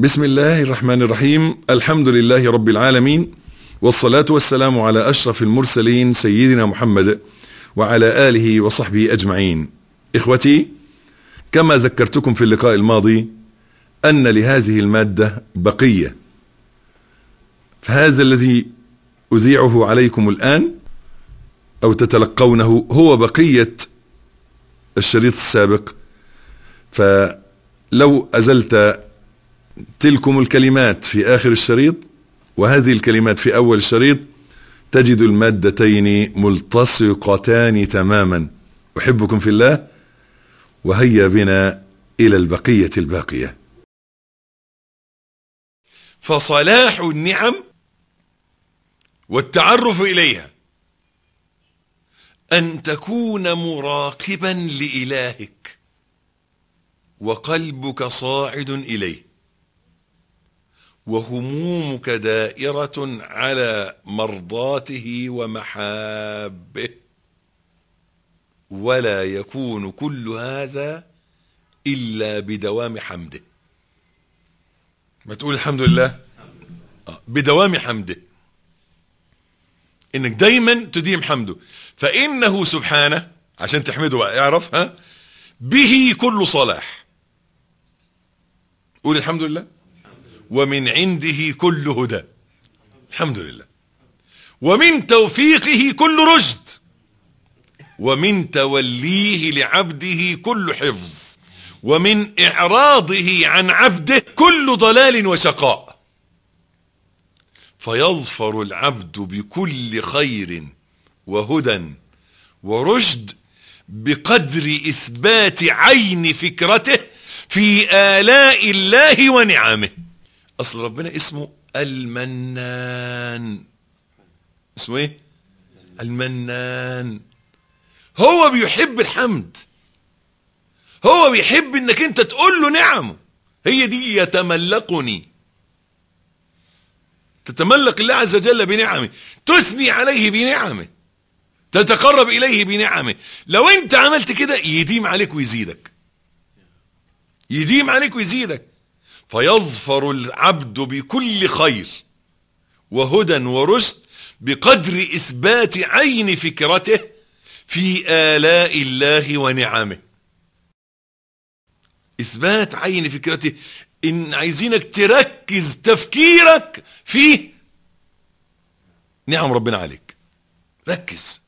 بسم الله الرحمن الرحيم الحمد لله رب العالمين والصلاة والسلام على أشرف المرسلين سيدنا محمد وعلى آله وصحبه أجمعين إخوتي كما ذكرتكم في اللقاء الماضي أن لهذه المادة بقية فهذا الذي أذيعه عليكم الآن أو تتلقونه هو بقية الشريط السابق فلو أزلت تلكم الكلمات في آخر الشريط وهذه الكلمات في أول الشريط تجد المادتين ملتصقتان تماما أحبكم في الله وهيا بنا إلى البقية الباقية فصلاح النعم والتعرف إليها أن تكون مراقبا لإلهك وقلبك صاعد إليه وهمومك دائرة على مرضاته ومحابه ولا يكون كل هذا إلا بدوام حمده ما تقول الحمد لله بدوام حمده انك دايما تديم حمده فانه سبحانه عشان تحمده بقى اعرف ها به كل صلاح قول الحمد لله ومن عنده كل هدى الحمد لله ومن توفيقه كل رشد ومن توليه لعبده كل حفظ ومن إعراضه عن عبده كل ضلال وشقاء فيظفر العبد بكل خير وهدى ورشد بقدر إثبات عين فكرته في آلاء الله ونعمه أصل ربنا اسمه المنان اسمه ايه المنان هو بيحب الحمد هو بيحب انك انت تقول له نعمه هي دي يتملقني تتملق الله عز وجل بنعمه تثني عليه بنعمه تتقرب اليه بنعمه لو انت عملت كده يديم عليك ويزيدك يديم عليك ويزيدك فيظفر العبد بكل خير وهدى ورشد بقدر اثبات عين فكرته في آلاء الله ونعمه اثبات عين فكرته ان عايزينك تركز تفكيرك في نعم ربنا عليك ركز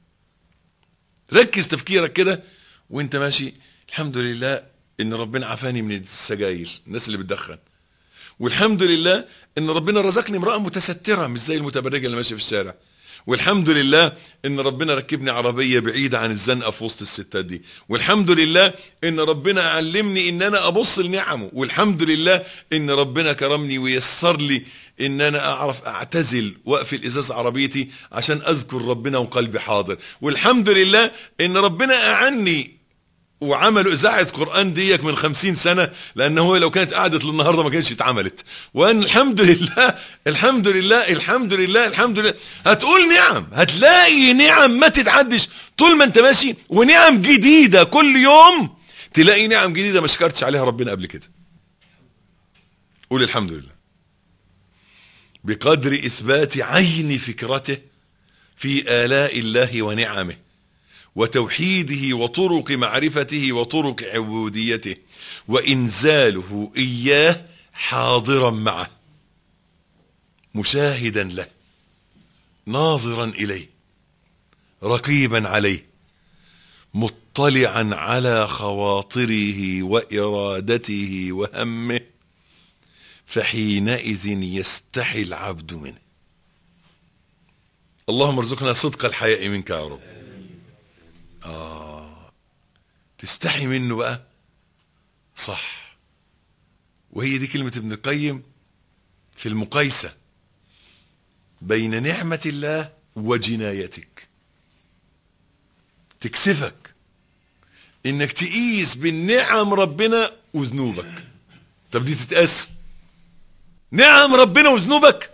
ركز تفكيرك كده وانت ماشي الحمد لله ان ربنا عافاني من السجاير الناس اللي بتدخن والحمد لله ان ربنا رزقني امراه متستره مش زي المتبرجه اللي ماشيه في الشارع والحمد لله ان ربنا ركبني عربيه بعيده عن الزنقه في وسط الستات دي والحمد لله ان ربنا علمني ان انا ابص لنعمه والحمد لله ان ربنا كرمني ويسر لي ان انا اعرف اعتزل واقفل ازاز عربيتي عشان اذكر ربنا وقلبي حاضر والحمد لله ان ربنا اعني وعملوا اذاعه قران ديك من خمسين سنه لان هو لو كانت قعدت للنهارده ما كانتش اتعملت وان الحمد لله الحمد لله الحمد لله الحمد لله هتقول نعم هتلاقي نعم ما تتعدش طول ما انت ماشي ونعم جديده كل يوم تلاقي نعم جديده ما شكرتش عليها ربنا قبل كده قول الحمد لله بقدر اثبات عين فكرته في الاء الله ونعمه وتوحيده وطرق معرفته وطرق عبوديته وإنزاله إياه حاضرا معه مشاهدا له ناظرا إليه رقيبا عليه مطلعا على خواطره وإرادته وهمه فحينئذ يستحي العبد منه اللهم ارزقنا صدق الحياء منك يا رب آه تستحي منه بقى صح وهي دي كلمة ابن القيم في المقايسة بين نعمة الله وجنايتك تكسفك انك تقيس بالنعم ربنا وذنوبك طب دي تتقاس نعم ربنا وذنوبك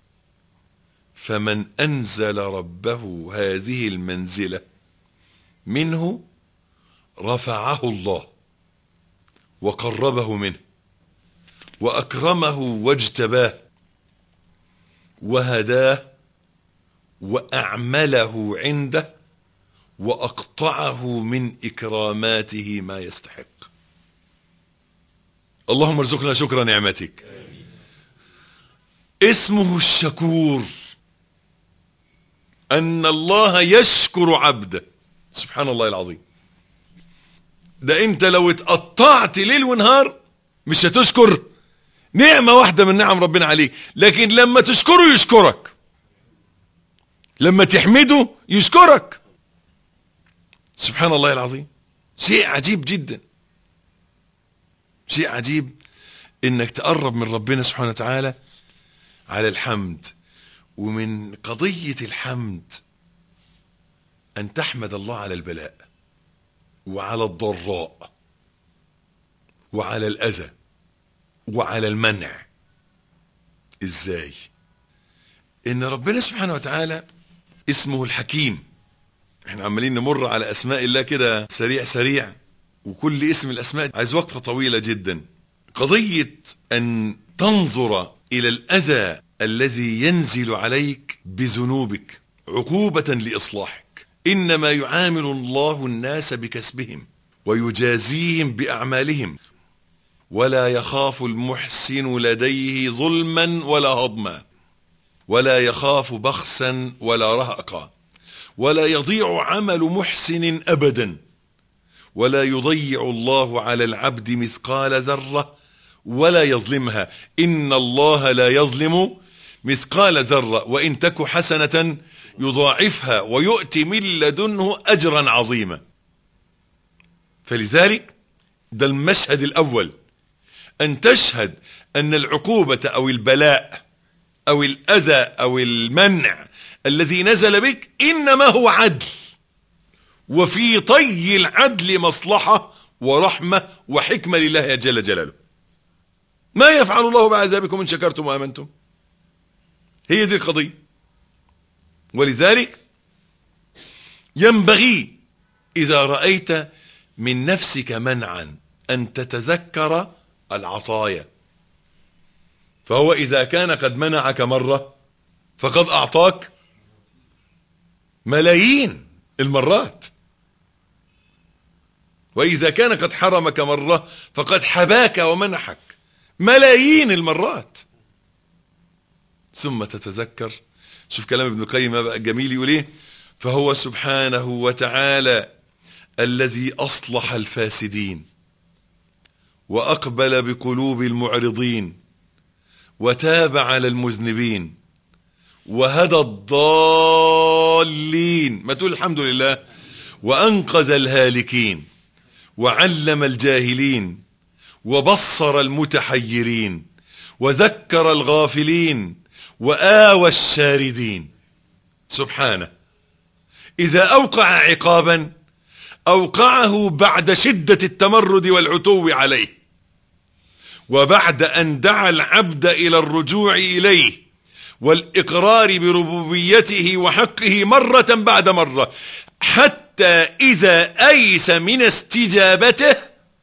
فمن انزل ربه هذه المنزله منه رفعه الله وقربه منه وأكرمه واجتباه وهداه وأعمله عنده وأقطعه من إكراماته ما يستحق اللهم ارزقنا شكر نعمتك اسمه الشكور أن الله يشكر عبده سبحان الله العظيم ده انت لو اتقطعت ليل ونهار مش هتشكر نعمة واحدة من نعم ربنا عليك لكن لما تشكره يشكرك لما تحمده يشكرك سبحان الله العظيم شيء عجيب جدا شيء عجيب انك تقرب من ربنا سبحانه وتعالى على الحمد ومن قضية الحمد ان تحمد الله على البلاء وعلى الضراء وعلى الاذى وعلى المنع ازاي ان ربنا سبحانه وتعالى اسمه الحكيم احنا عمالين نمر على اسماء الله كده سريع سريع وكل اسم الاسماء عايز وقفه طويله جدا قضيه ان تنظر الى الاذى الذي ينزل عليك بذنوبك عقوبه لاصلاحك انما يعامل الله الناس بكسبهم ويجازيهم باعمالهم ولا يخاف المحسن لديه ظلما ولا هضما ولا يخاف بخسا ولا رهقا ولا يضيع عمل محسن ابدا ولا يضيع الله على العبد مثقال ذره ولا يظلمها ان الله لا يظلم مثقال ذره وان تك حسنه يضاعفها ويؤتي من لدنه اجرا عظيما فلذلك ده المشهد الاول ان تشهد ان العقوبه او البلاء او الاذى او المنع الذي نزل بك انما هو عدل وفي طي العدل مصلحة ورحمة وحكمة لله جل جلاله ما يفعل الله بعذابكم إن شكرتم وآمنتم هي دي القضية ولذلك ينبغي إذا رأيت من نفسك منعا أن تتذكر العطايا فهو إذا كان قد منعك مرة فقد أعطاك ملايين المرات وإذا كان قد حرمك مرة فقد حباك ومنحك ملايين المرات ثم تتذكر شوف كلام ابن القيم بقى جميل يقول ايه فهو سبحانه وتعالى الذي أصلح الفاسدين وأقبل بقلوب المعرضين وتاب على المذنبين وهدى الضالين ما تقول الحمد لله وأنقذ الهالكين وعلم الجاهلين وبصر المتحيرين وذكر الغافلين وآوى الشاردين سبحانه إذا أوقع عقابا أوقعه بعد شدة التمرد والعتو عليه وبعد أن دعا العبد إلى الرجوع إليه والإقرار بربوبيته وحقه مرة بعد مرة حتى إذا أيس من استجابته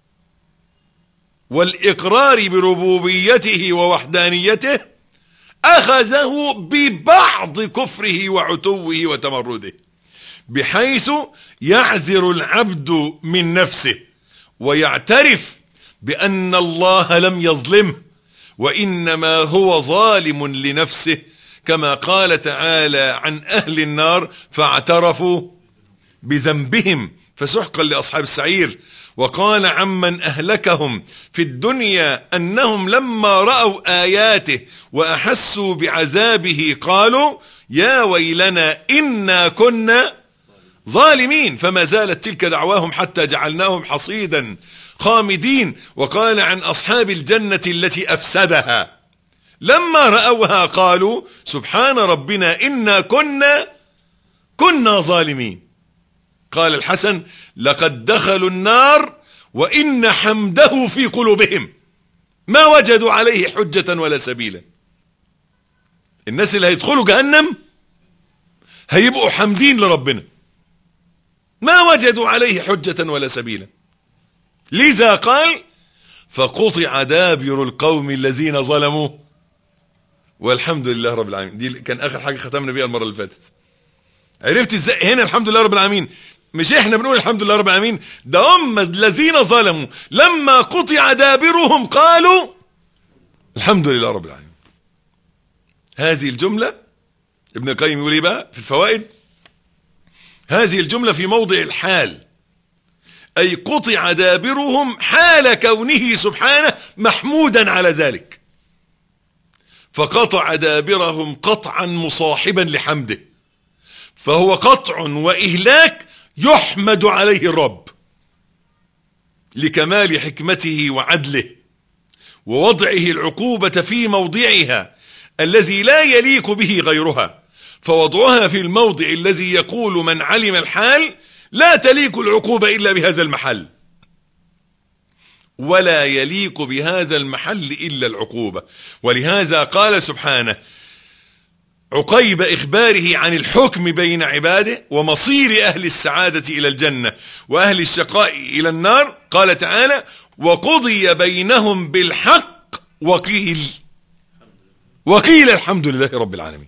والإقرار بربوبيته ووحدانيته أخذه ببعض كفره وعتوه وتمرده بحيث يعذر العبد من نفسه ويعترف بأن الله لم يظلمه وإنما هو ظالم لنفسه كما قال تعالى عن أهل النار فاعترفوا بذنبهم فسحقا لأصحاب السعير وقال عمن أهلكهم في الدنيا أنهم لما رأوا آياته وأحسوا بعذابه قالوا يا ويلنا إنا كنا ظالمين فما زالت تلك دعواهم حتى جعلناهم حصيدا خامدين وقال عن أصحاب الجنة التي أفسدها لما رأوها قالوا سبحان ربنا إنا كنا كنا ظالمين قال الحسن لقد دخلوا النار وإن حمده في قلوبهم ما وجدوا عليه حجة ولا سبيلا الناس اللي هيدخلوا جهنم هيبقوا حمدين لربنا ما وجدوا عليه حجة ولا سبيلا لذا قال فقطع دابر القوم الذين ظلموا والحمد لله رب العالمين دي كان اخر حاجه ختمنا بيها المره اللي فاتت عرفت ازاي هنا الحمد لله رب العالمين مش احنا بنقول الحمد لله رب العالمين ده هم الذين ظلموا لما قطع دابرهم قالوا الحمد لله رب العالمين هذه الجملة ابن القيم يقول ايه بقى في الفوائد هذه الجملة في موضع الحال أي قطع دابرهم حال كونه سبحانه محمودا على ذلك فقطع دابرهم قطعا مصاحبا لحمده فهو قطع وإهلاك يحمد عليه الرب لكمال حكمته وعدله ووضعه العقوبة في موضعها الذي لا يليق به غيرها فوضعها في الموضع الذي يقول من علم الحال لا تليق العقوبة إلا بهذا المحل ولا يليق بهذا المحل إلا العقوبة ولهذا قال سبحانه عقيب إخباره عن الحكم بين عباده ومصير أهل السعادة إلى الجنة وأهل الشقاء إلى النار قال تعالى وقضي بينهم بالحق وقيل وقيل الحمد لله رب العالمين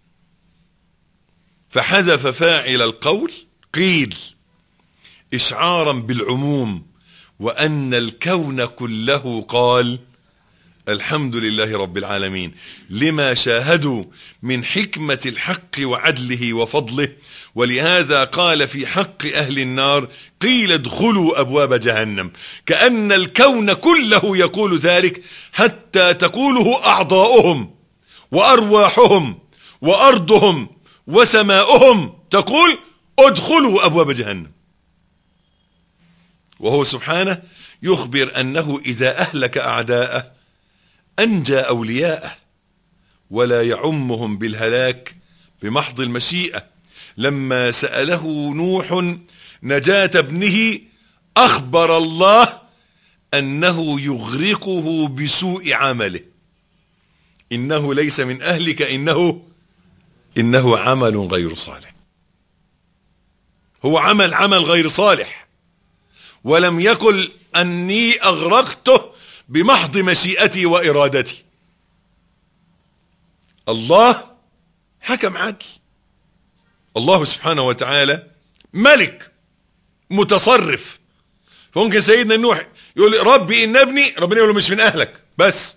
فحذف فاعل القول قيل إشعارا بالعموم وأن الكون كله قال الحمد لله رب العالمين لما شاهدوا من حكمة الحق وعدله وفضله ولهذا قال في حق أهل النار قيل ادخلوا أبواب جهنم كأن الكون كله يقول ذلك حتى تقوله أعضاؤهم وأرواحهم وأرضهم وسماؤهم تقول ادخلوا أبواب جهنم وهو سبحانه يخبر أنه إذا أهلك أعداءه أنجى أولياءه ولا يعمهم بالهلاك بمحض المشيئة لما سأله نوح نجاة ابنه أخبر الله أنه يغرقه بسوء عمله إنه ليس من أهلك إنه إنه عمل غير صالح هو عمل عمل غير صالح ولم يقل أني أغرقته بمحض مشيئتي وإرادتي الله حكم عدل الله سبحانه وتعالى ملك متصرف فممكن سيدنا نوح يقول لي ربي إن ابني ربنا يقول له مش من أهلك بس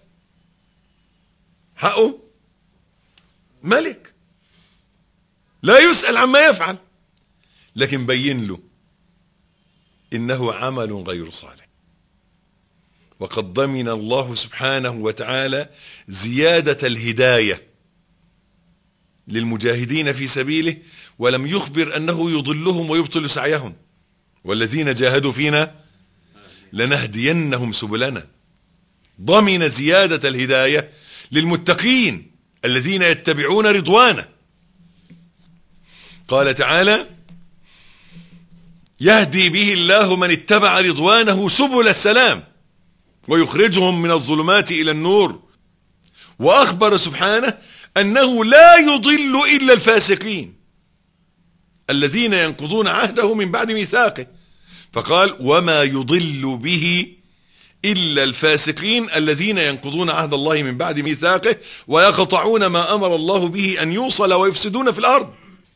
حقه ملك لا يسأل عما يفعل لكن بين له إنه عمل غير صالح وقد ضمن الله سبحانه وتعالى زيادة الهداية للمجاهدين في سبيله ولم يخبر أنه يضلهم ويبطل سعيهم والذين جاهدوا فينا لنهدينهم سبلنا ضمن زيادة الهداية للمتقين الذين يتبعون رضوانه قال تعالى يهدي به الله من اتبع رضوانه سبل السلام ويخرجهم من الظلمات إلى النور وأخبر سبحانه أنه لا يضل إلا الفاسقين الذين ينقضون عهده من بعد ميثاقه فقال وما يضل به إلا الفاسقين الذين ينقضون عهد الله من بعد ميثاقه ويقطعون ما أمر الله به أن يوصل ويفسدون في الأرض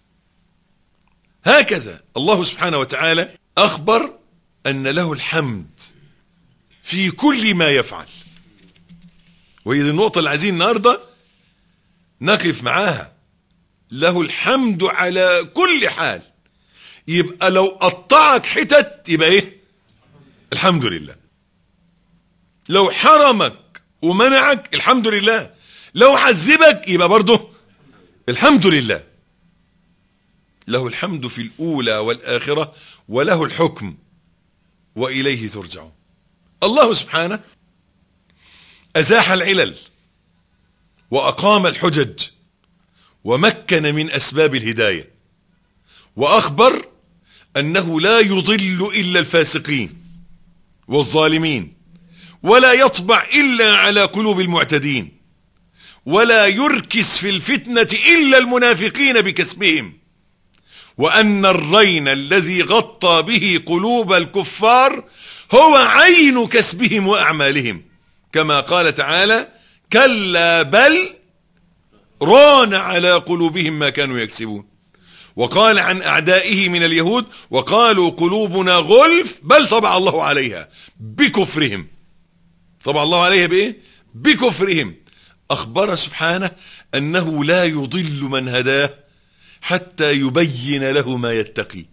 هكذا الله سبحانه وتعالى أخبر أن له الحمد في كل ما يفعل وهي دي النقطة اللي عايزين النهاردة نقف معاها له الحمد على كل حال يبقى لو قطعك حتت يبقى ايه الحمد لله لو حرمك ومنعك الحمد لله لو عذبك يبقى برضه الحمد لله له الحمد في الأولى والآخرة وله الحكم وإليه ترجعون الله سبحانه أزاح العلل وأقام الحجج ومكن من أسباب الهداية وأخبر أنه لا يضل إلا الفاسقين والظالمين ولا يطبع إلا على قلوب المعتدين ولا يركس في الفتنة إلا المنافقين بكسبهم وأن الرين الذي غطى به قلوب الكفار هو عين كسبهم وأعمالهم كما قال تعالى كلا بل ران على قلوبهم ما كانوا يكسبون وقال عن أعدائه من اليهود وقالوا قلوبنا غلف بل طبع الله عليها بكفرهم طبع الله عليها بإيه بكفرهم أخبر سبحانه أنه لا يضل من هداه حتى يبين له ما يتقي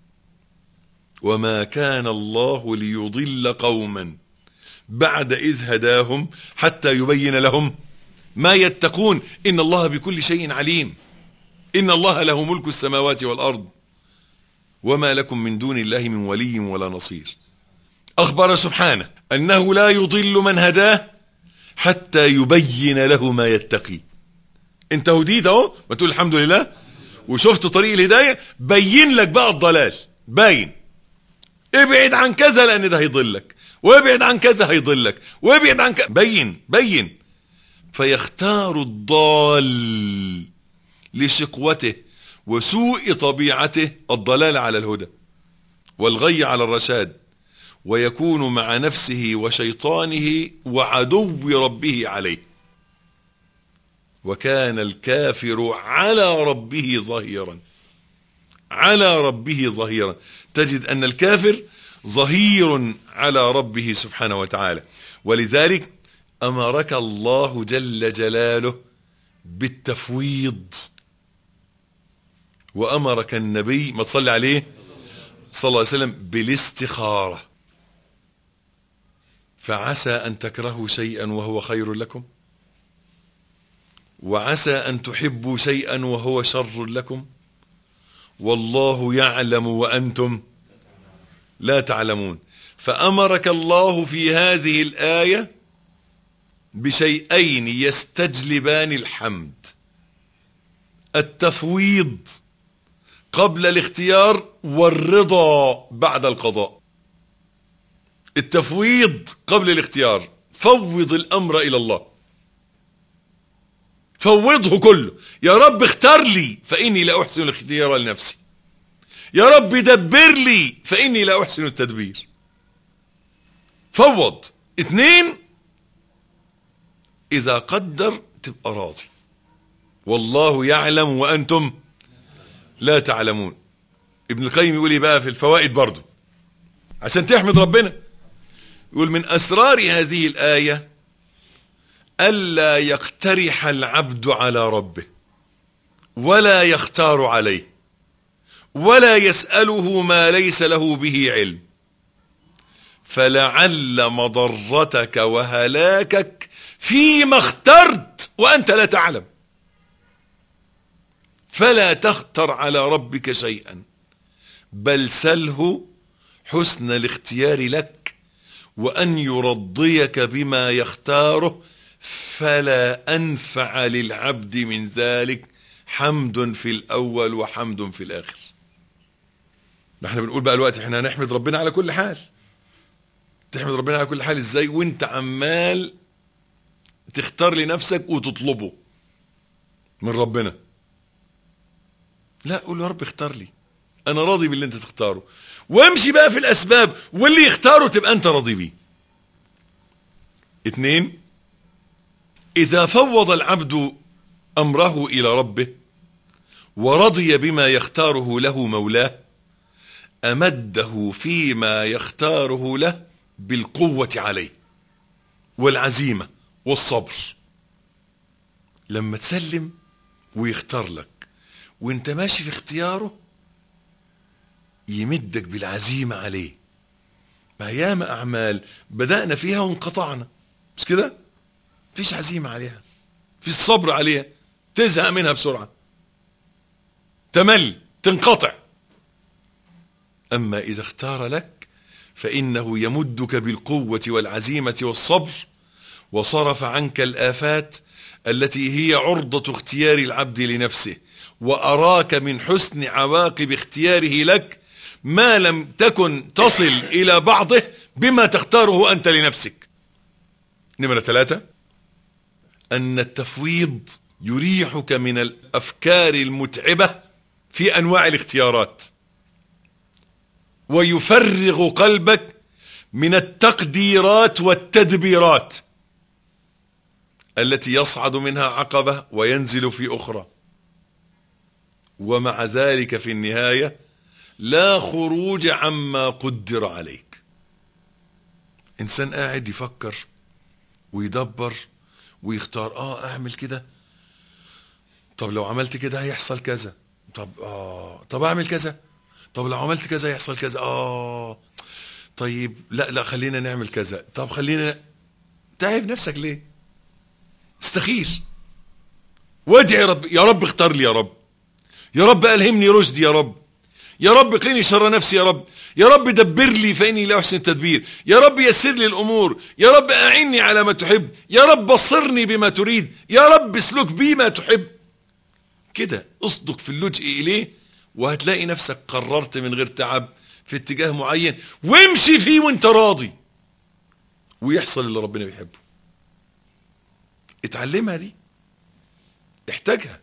وما كان الله ليضل قوما بعد إذ هداهم حتى يبين لهم ما يتقون إن الله بكل شيء عليم إن الله له ملك السماوات والأرض وما لكم من دون الله من ولي ولا نصير أخبر سبحانه أنه لا يضل من هداه حتى يبين له ما يتقي انت هديت اهو ما تقول الحمد لله وشفت طريق الهداية بين لك بقى الضلال باين ابعد عن كذا لان ده هيضلك وابعد عن كذا هيضلك وابعد عن كذا بين بين فيختار الضال لشقوته وسوء طبيعته الضلال على الهدى والغي على الرشاد ويكون مع نفسه وشيطانه وعدو ربه عليه وكان الكافر على ربه ظهيرا على ربه ظهيرا تجد أن الكافر ظهير على ربه سبحانه وتعالى ولذلك أمرك الله جل جلاله بالتفويض وأمرك النبي ما تصلي عليه صلى الله عليه وسلم بالاستخارة فعسى أن تكرهوا شيئا وهو خير لكم وعسى أن تحبوا شيئا وهو شر لكم والله يعلم وأنتم لا تعلمون فأمرك الله في هذه الآية بشيئين يستجلبان الحمد التفويض قبل الاختيار والرضا بعد القضاء التفويض قبل الاختيار فوض الأمر إلى الله فوضه كله يا رب اختار لي فإني لا أحسن الاختيار لنفسي يا رب دبر لي فإني لا أحسن التدبير فوض اتنين إذا قدر تبقى راضي والله يعلم وأنتم لا تعلمون ابن القيم يقول ايه بقى في الفوائد برضو عشان تحمد ربنا يقول من أسرار هذه الآية ألا يقترح العبد على ربه ولا يختار عليه ولا يسأله ما ليس له به علم فلعل مضرتك وهلاكك فيما اخترت وأنت لا تعلم فلا تختر على ربك شيئا بل سله حسن الاختيار لك وأن يرضيك بما يختاره فلا أنفع للعبد من ذلك حمد في الأول وحمد في الآخر احنا بنقول بقى الوقت احنا هنحمد ربنا على كل حال تحمد ربنا على كل حال ازاي وانت عمال تختار لنفسك وتطلبه من ربنا لا قول له يا رب اختار لي انا راضي باللي انت تختاره وامشي بقى في الاسباب واللي يختاره تبقى انت راضي بيه اتنين اذا فوض العبد امره الى ربه ورضي بما يختاره له مولاه امده فيما يختاره له بالقوة عليه والعزيمة والصبر لما تسلم ويختار لك وانت ماشي في اختياره يمدك بالعزيمة عليه ما ياما أعمال بدأنا فيها وانقطعنا مش كده فيش عزيمة عليها فيش صبر عليها تزهق منها بسرعة تمل تنقطع أما إذا اختار لك فإنه يمدك بالقوة والعزيمة والصبر وصرف عنك الآفات التي هي عرضة اختيار العبد لنفسه وأراك من حسن عواقب اختياره لك ما لم تكن تصل إلى بعضه بما تختاره أنت لنفسك نمرة ثلاثة أن التفويض يريحك من الأفكار المتعبة في أنواع الاختيارات ويفرغ قلبك من التقديرات والتدبيرات التي يصعد منها عقبة وينزل في أخرى ومع ذلك في النهاية لا خروج عما قدر عليك إنسان قاعد يفكر ويدبر ويختار اه اعمل كده طب لو عملت كده هيحصل كذا طب اه طب اعمل كذا طب لو عملت كذا يحصل كذا اه طيب لا لا خلينا نعمل كذا طب خلينا تعب نفسك ليه استخير وادعي رب يا رب اختار لي يا رب يا رب الهمني رشدي يا رب يا رب قني شر نفسي يا رب يا رب دبر لي فاني لا احسن التدبير يا رب يسر لي الامور يا رب اعني على ما تحب يا رب بصرني بما تريد يا رب اسلك بي ما تحب كده اصدق في اللجئ اليه وهتلاقي نفسك قررت من غير تعب في اتجاه معين وامشي فيه وانت راضي ويحصل اللي ربنا بيحبه اتعلمها دي احتاجها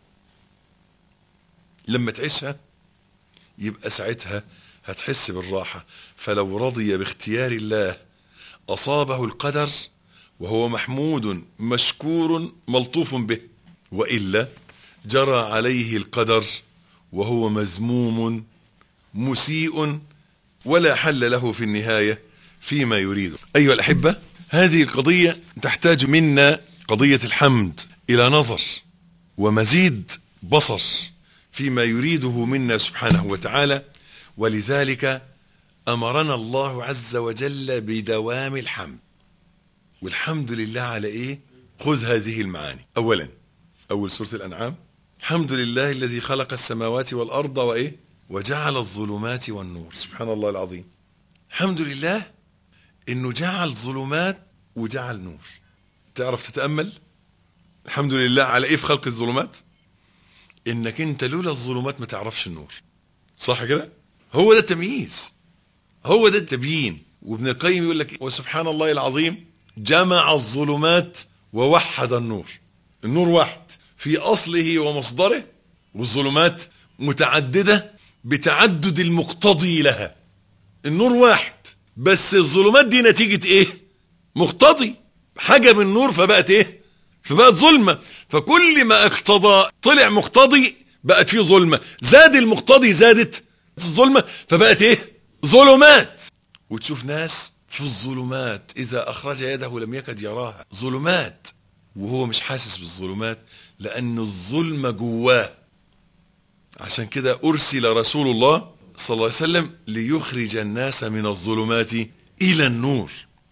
لما تعيشها يبقى ساعتها هتحس بالراحة فلو رضي باختيار الله أصابه القدر وهو محمود مشكور ملطوف به وإلا جرى عليه القدر وهو مذموم مسيء ولا حل له في النهاية فيما يريد أيها الأحبة هذه القضية تحتاج منا قضية الحمد إلى نظر ومزيد بصر فيما يريده منا سبحانه وتعالى ولذلك أمرنا الله عز وجل بدوام الحمد والحمد لله على إيه خذ هذه المعاني أولا أول سورة الأنعام الحمد لله الذي خلق السماوات والأرض وإيه وجعل الظلمات والنور سبحان الله العظيم الحمد لله إنه جعل ظلمات وجعل نور تعرف تتأمل الحمد لله على إيه في خلق الظلمات إنك أنت لولا الظلمات ما تعرفش النور صح كده هو ده التمييز هو ده التبيين وابن القيم يقول لك وسبحان الله العظيم جمع الظلمات ووحد النور النور واحد في أصله ومصدره والظلمات متعددة بتعدد المقتضي لها النور واحد بس الظلمات دي نتيجة ايه مقتضي حاجة من نور فبقت ايه فبقت ظلمة فكل ما اقتضى طلع مقتضي بقت فيه ظلمة زاد المقتضي زادت الظلمة فبقت ايه ظلمات وتشوف ناس في الظلمات اذا اخرج يده لم يكد يراها ظلمات وهو مش حاسس بالظلمات لان الظلمة جواه عشان كده ارسل رسول الله صلى الله عليه وسلم ليخرج الناس من الظلمات الى النور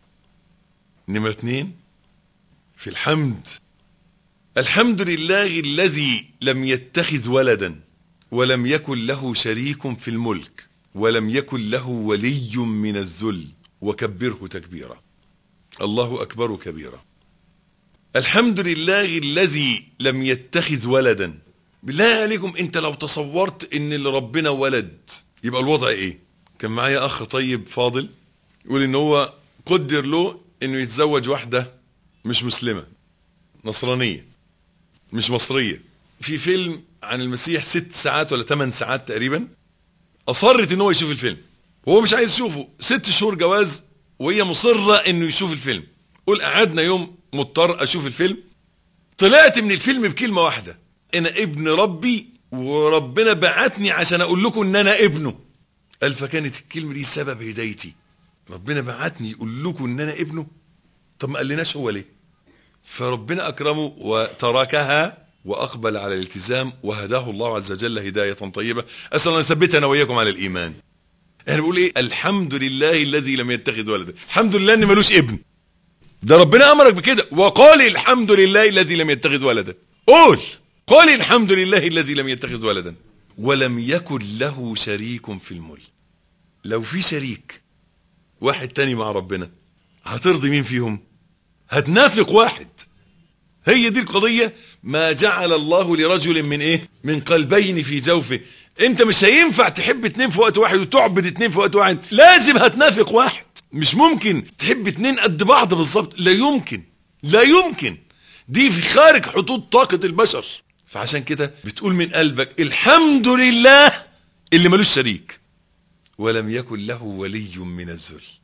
نمرة اتنين في الحمد الحمد لله الذي لم يتخذ ولدا ولم يكن له شريك في الملك ولم يكن له ولي من الذل وكبره تكبيرا الله اكبر كبيرا الحمد لله الذي لم يتخذ ولدا بالله عليكم انت لو تصورت ان اللي ربنا ولد يبقى الوضع ايه كان معايا اخ طيب فاضل يقول ان هو قدر له انه يتزوج واحدة مش مسلمة نصرانية مش مصرية في فيلم عن المسيح ست ساعات ولا ثمان ساعات تقريبا اصرت ان هو يشوف الفيلم وهو مش عايز يشوفه ست شهور جواز وهي مصرة انه يشوف الفيلم قول قعدنا يوم مضطر اشوف الفيلم طلعت من الفيلم بكلمة واحدة انا ابن ربي وربنا بعتني عشان اقول لكم ان انا ابنه قال فكانت الكلمة دي سبب هدايتي ربنا بعتني يقول لكم ان انا ابنه طب ما قالناش هو ليه فربنا اكرمه وتركها واقبل على الالتزام وهداه الله عز وجل هداية طيبة اسال الله يثبتنا واياكم على الايمان احنا بنقول ايه الحمد لله الذي لم يتخذ ولدا الحمد لله ان ملوش ابن ده ربنا امرك بكده وقال الحمد لله الذي لم يتخذ ولدا قول قال الحمد لله الذي لم يتخذ ولدا ولم يكن له شريك في الملك لو في شريك واحد تاني مع ربنا هترضي مين فيهم هتنافق واحد هي دي القضية ما جعل الله لرجل من ايه من قلبين في جوفه انت مش هينفع تحب اتنين في وقت واحد وتعبد اتنين في وقت واحد لازم هتنافق واحد مش ممكن تحب اتنين قد بعض بالظبط لا يمكن لا يمكن دي في خارج حدود طاقة البشر فعشان كده بتقول من قلبك الحمد لله اللي ملوش شريك ولم يكن له ولي من الذل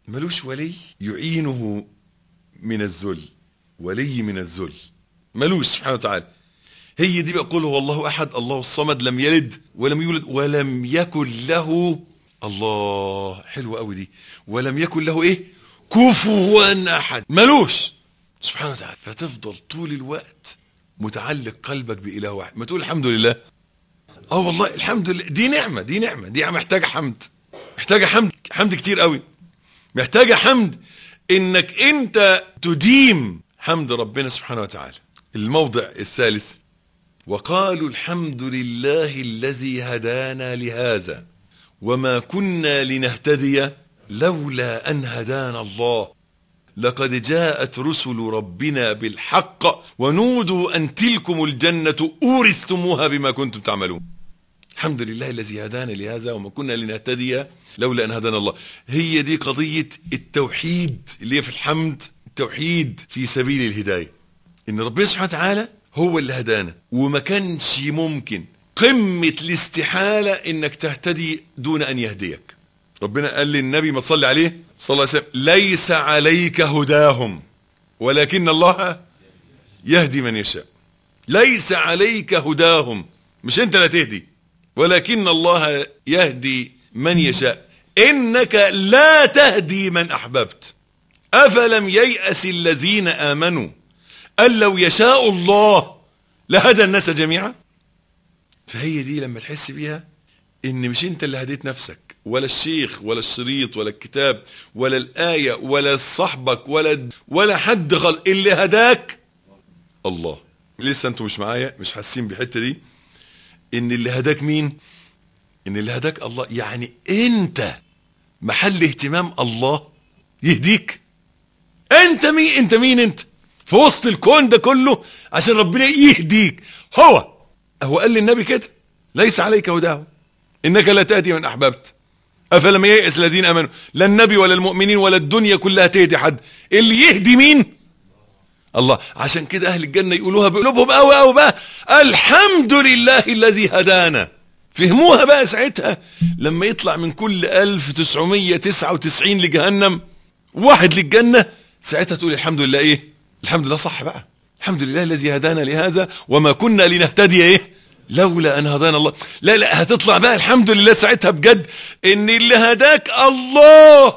ملوش ولي يعينه من الذل ولي من الذل ملوش سبحانه وتعالى هي دي بقى قل هو الله احد الله الصمد لم يلد ولم يولد ولم يكن له الله حلوه قوي دي ولم يكن له ايه كفوا احد ملوش سبحانه وتعالى فتفضل طول الوقت متعلق قلبك باله واحد ما تقول الحمد لله اه والله الحمد لله دي نعمه دي نعمه دي محتاجه حمد محتاجه حمد حمد كتير قوي محتاجه حمد انك انت تديم حمد ربنا سبحانه وتعالى الموضع الثالث وقالوا الحمد لله الذي هدانا لهذا وما كنا لنهتدي لولا ان هدانا الله لقد جاءت رسل ربنا بالحق ونودوا ان تلكم الجنه اورثتموها بما كنتم تعملون الحمد لله الذي هدانا لهذا وما كنا لنهتدي لولا ان هدانا الله هي دي قضيه التوحيد اللي هي في الحمد التوحيد في سبيل الهدايه ان ربنا سبحانه وتعالى هو اللي هدانا وما كانش ممكن قمه الاستحاله انك تهتدي دون ان يهديك ربنا قال للنبي ما تصلي عليه صلى الله عليه وسلم ليس عليك هداهم ولكن الله يهدي من يشاء ليس عليك هداهم مش انت لا تهدي ولكن الله يهدي من يشاء انك لا تهدي من احببت افلم ييأس الذين امنوا ان لو يشاء الله لهدى الناس جميعا فهي دي لما تحس بيها ان مش انت اللي هديت نفسك ولا الشيخ ولا الشريط ولا الكتاب ولا الآية ولا صاحبك ولا ولا حد غل اللي هداك الله لسه انتوا مش معايا مش حاسين بالحته دي ان اللي هداك مين ان اللي هداك الله يعني انت محل اهتمام الله يهديك انت مين انت مين انت في وسط الكون ده كله عشان ربنا يهديك هو هو قال للنبي كده ليس عليك هداه انك لا تهدي من احببت افلم ييأس الذين امنوا لا النبي ولا المؤمنين ولا الدنيا كلها تهدي حد اللي يهدي مين الله عشان كده اهل الجنه يقولوها بقلوبهم قوي قوي بقى الحمد لله الذي هدانا فهموها بقى ساعتها لما يطلع من كل 1999 لجهنم واحد للجنه ساعتها تقول الحمد لله ايه الحمد لله صح بقى الحمد لله الذي هدانا لهذا وما كنا لنهتدي ايه لولا ان هدانا الله لا لا هتطلع بقى الحمد لله ساعتها بجد ان اللي هداك الله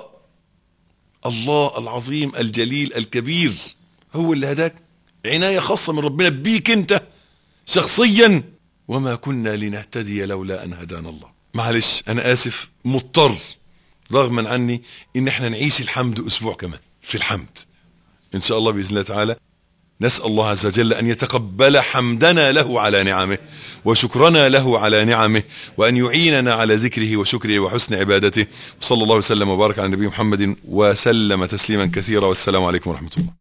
الله العظيم الجليل الكبير هو اللي هداك عناية خاصة من ربنا بيك انت شخصيا وما كنا لنهتدي لولا ان هدانا الله معلش انا اسف مضطر رغما عني ان احنا نعيش الحمد اسبوع كمان في الحمد ان شاء الله باذن الله تعالى نسأل الله عز وجل أن يتقبل حمدنا له على نعمه وشكرنا له على نعمه وأن يعيننا على ذكره وشكره وحسن عبادته وصلى الله وسلم وبارك على النبي محمد وسلم تسليما كثيرا والسلام عليكم ورحمة الله